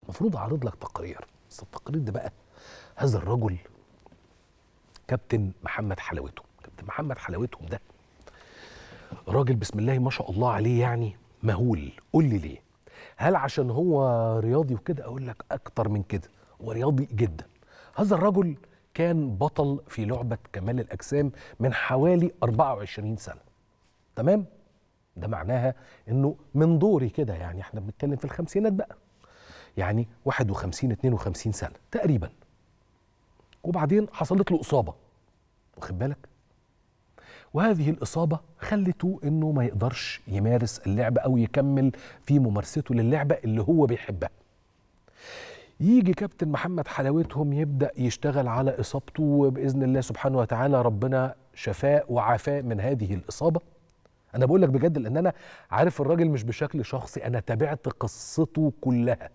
المفروض اعرض لك تقرير بس التقرير ده بقى هذا الرجل كابتن محمد حلاوتهم كابتن محمد حلاوتهم ده راجل بسم الله ما شاء الله عليه يعني مهول قول لي ليه هل عشان هو رياضي وكده اقول لك اكتر من كده هو رياضي جدا هذا الرجل كان بطل في لعبة كمال الأجسام من حوالي 24 سنة تمام ده معناها انه من دوري كده يعني احنا بنتكلم في الخمسينات بقى يعني 51 52 سنة تقريبا وبعدين حصلت له إصابة واخد بالك وهذه الإصابة خلته إنه ما يقدرش يمارس اللعبة أو يكمل في ممارسته للعبة اللي هو بيحبها يجي كابتن محمد حلاوتهم يبدأ يشتغل على إصابته وبإذن الله سبحانه وتعالى ربنا شفاه وعافاه من هذه الإصابة أنا بقول لك بجد لأن أنا عارف الراجل مش بشكل شخصي أنا تابعت قصته كلها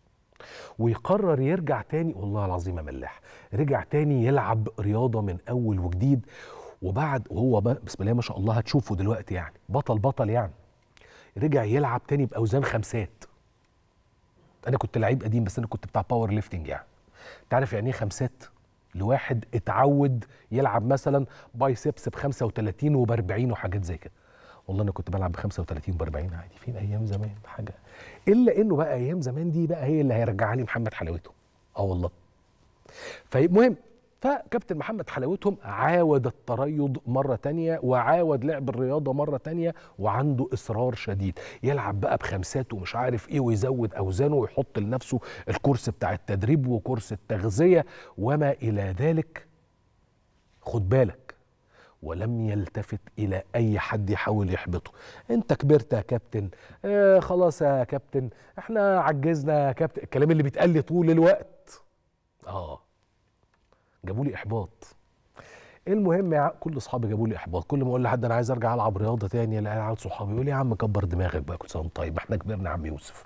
ويقرر يرجع تاني والله العظيم يا ملاح رجع تاني يلعب رياضة من أول وجديد وبعد وهو بسم الله ما شاء الله هتشوفه دلوقتي يعني بطل بطل يعني رجع يلعب تاني بأوزان خمسات انا كنت لعيب قديم بس انا كنت بتاع باور ليفتنج يعني تعرف يعني ايه خمسات لواحد اتعود يلعب مثلا بايسبس ب 35 وب 40 وحاجات زي كده والله انا كنت بلعب ب 35 وب 40 عادي فين ايام زمان حاجه الا انه بقى ايام زمان دي بقى هي اللي هيرجعني محمد حلاوته اه والله فالمهم فكابتن محمد حلاوتهم عاود التريض مرة تانية وعاود لعب الرياضة مرة تانية وعنده إصرار شديد يلعب بقى بخمسات ومش عارف إيه ويزود أوزانه ويحط لنفسه الكورس بتاع التدريب وكورس التغذية وما إلى ذلك خد بالك ولم يلتفت إلى أي حد يحاول يحبطه أنت كبرت يا كابتن آه خلاص يا كابتن احنا عجزنا يا كابتن الكلام اللي بيتقال لي طول الوقت آه جابوا لي احباط المهم يا كل اصحابي جابوا لي احباط كل ما اقول لحد انا عايز ارجع العب رياضه تاني الاقي عيال صحابي يقول لي يا عم كبر دماغك بقى كل سنه طيب احنا كبرنا يا عم يوسف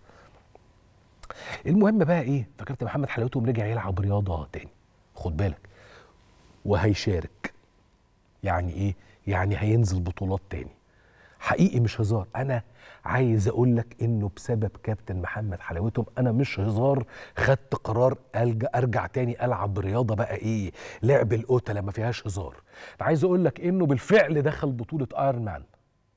المهم بقى ايه فكابتن محمد حلاوتهم رجع يلعب رياضه تاني خد بالك وهيشارك يعني ايه يعني هينزل بطولات تاني حقيقي مش هزار انا عايز اقول لك انه بسبب كابتن محمد حلاوتهم انا مش هزار خدت قرار ألجأ ارجع تاني العب رياضه بقى ايه لعب القتله ما فيهاش هزار عايز اقول لك انه بالفعل دخل بطوله ايرون مان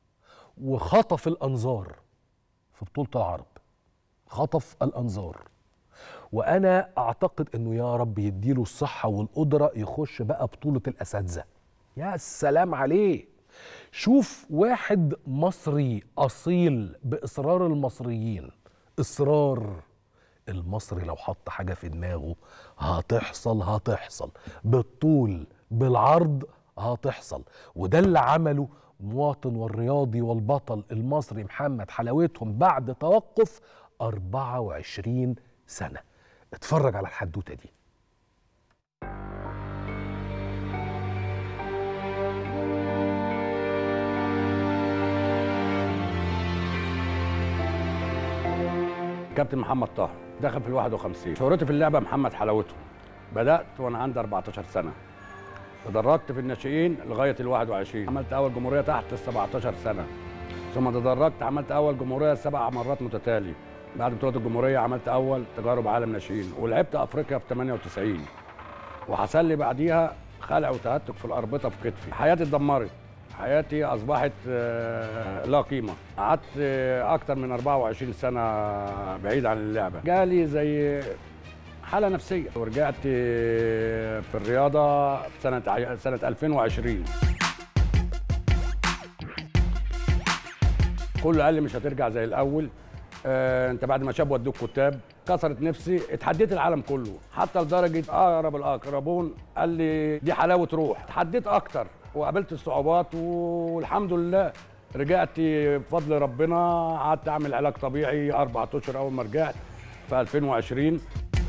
وخطف الانظار في بطوله العرب خطف الانظار وانا اعتقد انه يا رب يديله الصحه والقدره يخش بقى بطوله الاساتذه يا سلام عليه شوف واحد مصري اصيل باصرار المصريين اصرار المصري لو حط حاجه في دماغه هتحصل هتحصل بالطول بالعرض هتحصل وده اللي عمله مواطن والرياضي والبطل المصري محمد حلاوتهم بعد توقف 24 سنه اتفرج على الحدوته دي كابتن محمد طاهر دخل في ال 51 شهرتي في اللعبه محمد حلاوته بدات وانا عندي 14 سنه تدرجت في الناشئين لغايه ال 21 عملت اول جمهوريه تحت ال 17 سنه ثم تدرجت عملت اول جمهوريه سبع مرات متتالي بعد بطوله الجمهوريه عملت اول تجارب عالم ناشئين ولعبت افريقيا في 98 وحصل لي بعديها خلع وتهتك في الاربطه في كتفي حياتي اتدمرت حياتي اصبحت آه، لا قيمه قعدت آه، اكتر من 24 سنه بعيد عن اللعبه جالي زي حاله نفسيه ورجعت آه، في الرياضه في سنه ع- سنه 2020 كله قال لي مش هترجع زي الاول آه، انت بعد ما شاب ودوك كتاب كسرت نفسي اتحديت العالم كله حتى لدرجه اقرب الاقربون قال لي دي حلاوه روح اتحديت اكتر وقابلت الصعوبات والحمد لله رجعت بفضل ربنا قعدت اعمل علاج طبيعي اربع اشهر اول ما رجعت في 2020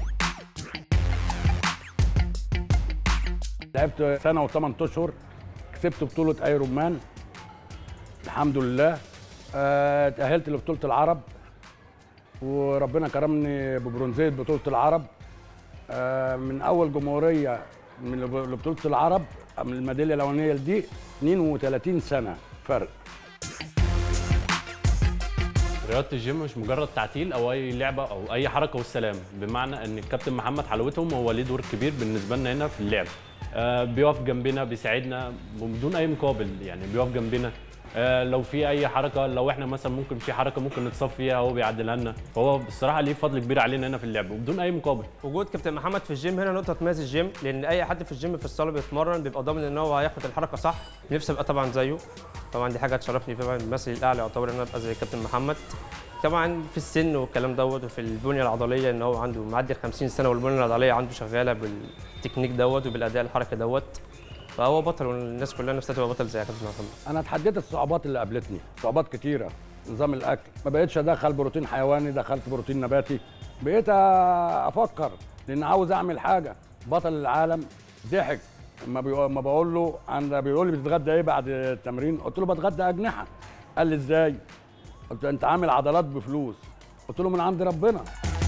لعبت سنه وثمان اشهر كسبت بطوله ايرون مان الحمد لله آه، تأهلت لبطولة العرب وربنا كرمني ببرونزية بطولة العرب آه، من أول جمهورية من لب- لبطولة العرب من الميدالية الأولانية دي 32 سنة فرق رياضه الجيم مش مجرد تعتيل او اي لعبه او اي حركه والسلام بمعنى ان الكابتن محمد حلاوتهم هو ليه دور كبير بالنسبه لنا هنا في اللعب آه بيقف جنبنا بيساعدنا وبدون اي مقابل يعني بيقف جنبنا آه لو في اي حركه لو احنا مثلا ممكن في حركه ممكن نتصاب فيها هو بيعدلها لنا فهو بصراحه ليه فضل كبير علينا هنا في اللعب وبدون اي مقابل وجود كابتن محمد في الجيم هنا نقطه تميز الجيم لان اي حد في الجيم في الصاله بيتمرن بيبقى ضامن ان هو هياخد الحركه صح نفسي ابقى طبعا زيه طبعا دي حاجه تشرفني طبعا المثل الاعلى يعتبر ان انا ابقى زي كابتن محمد طبعا في السن والكلام دوت وفي البنيه العضليه ان هو عنده معدي ال 50 سنه والبنيه العضليه عنده شغاله بالتكنيك دوت وبالاداء الحركه دوت فهو بطل والناس كلها نفسها تبقى بطل زي كابتن محمد انا اتحديت الصعوبات اللي قابلتني صعوبات كتيره نظام الاكل ما بقتش ادخل بروتين حيواني دخلت بروتين نباتي بقيت افكر لان عاوز اعمل حاجه بطل العالم ضحك ما بيقول ما بقول له انا بيقول لي بتتغدى ايه بعد التمرين قلت له بتغدى اجنحه قال لي ازاي قلت له انت عامل عضلات بفلوس قلت له من عند ربنا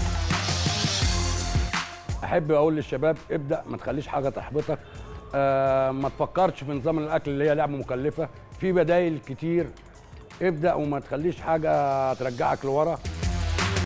احب اقول للشباب ابدا ما تخليش حاجه تحبطك آه ما تفكرش في نظام الاكل اللي هي لعبه مكلفه في بدايل كتير ابدا وما تخليش حاجه ترجعك لورا